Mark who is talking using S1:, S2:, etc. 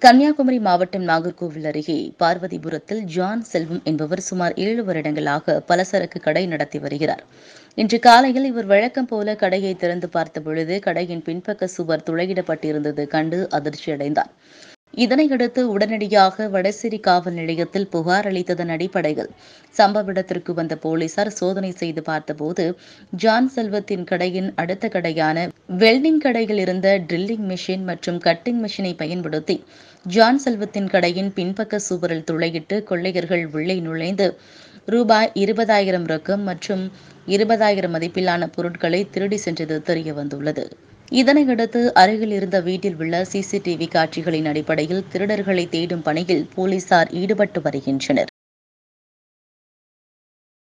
S1: கன்னியாகுமரி மாவட்டம் நாகர்கோவில் அருகே பார்வதிபுரத்தில் ஜான் செல்வம் என்பவர் சுமார் ஏழு வருடங்களாக பலசரக்கு கடை நடத்தி வருகிறார் இன்று காலையில் இவர் வழக்கம் போல கடையை திறந்து பார்த்த பொழுது கடையின் பின்பக்க சுவர் துளையிடப்பட்டிருந்தது கண்டு அதிர்ச்சியடைந்தார் இதனையடுத்து உடனடியாக வடசிரி காவல் நிலையத்தில் புகார் அளித்ததன் அடிப்படையில் சம்பவ இடத்திற்கு வந்த போலீசார் சோதனை செய்து பார்த்தபோது ஜான் செல்வத்தின் கடையின் அடுத்த கடையான வெல்டிங் கடையில் இருந்த ட்ரில்லிங் மிஷின் மற்றும் கட்டிங் மிஷினை பயன்படுத்தி ஜான் செல்வத்தின் கடையின் பின்பக்க சுவரில் துளையிட்டு கொள்ளையர்கள் உள்ளே நுழைந்து ரூபாய் இருபதாயிரம் ரொக்கம் மற்றும் இருபதாயிரம் மதிப்பிலான பொருட்களை திருடி சென்றது தெரிய வந்துள்ளது இதனையடுத்து அருகில் இருந்த வீட்டில் உள்ள சிசிடிவி காட்சிகளின் அடிப்படையில் திருடர்களை தேடும் பணியில் போலீசார் ஈடுபட்டு வருகின்றனர்